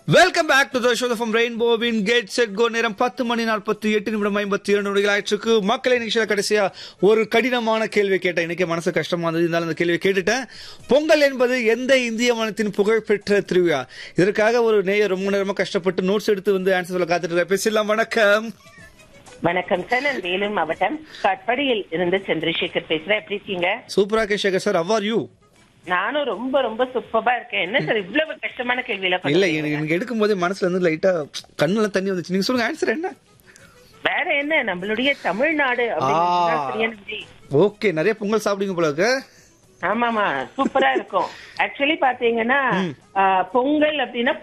Welcome back to the show from ரெயின்போவின் get set go நேரம் பத்து மணி நாற்பத்தி எட்டு நிமிடம் ஐம்பத்தி இரண்டு நொடிகள் ஆயிடுச்சு மக்களை நிகழ்ச்சியில கடைசியா ஒரு கடினமான கேள்வி கேட்டேன் எனக்கு மனசு கஷ்டமா இருந்தது இருந்தாலும் அந்த கேள்வியை கேட்டுட்டேன் பொங்கல் என்பது எந்த இந்திய மாநிலத்தின் புகழ்பெற்ற திருவிழா இதற்காக ஒரு நேயர் ரொம்ப நேரமா கஷ்டப்பட்டு நோட்ஸ் எடுத்து வந்து ஆன்சர் சொல்ல காத்துட்டு இருக்காரு. பேசலாம் வணக்கம் வணக்கம் சார் நான் வேலூர் மாவட்டம் காட்பாடியில் இருந்து சந்திரசேகர் பேசுறேன் எப்படி இருக்கீங்க சூப்பரா கேஷேகர் சார் அவர் யூ நானும் ரொம்ப ரொம்ப சூப்பரா இருக்கேன் என்ன சார் இவ்வளவு கஷ்டமான கேள்வியில இல்ல எனக்கு எனக்கு எடுக்கும் போதே மனசுல இருந்து லைட்டா கண்ணுல தண்ணி வந்துச்சு நீங்க சொல்லுங்க ஆன்சர் என்ன வேற என்ன நம்மளுடைய தமிழ்நாடு அப்படிங்கிறது தான் சரியான விதி. ஓகே நிறைய பொங்கல் சாப்பிடுங்க போல இருக்கு ஆமாமா சூப்பரா இருக்கும் ஆக்சுவலி பாத்தீங்கன்னா ஆ, பொங்கல் அப்படின்னா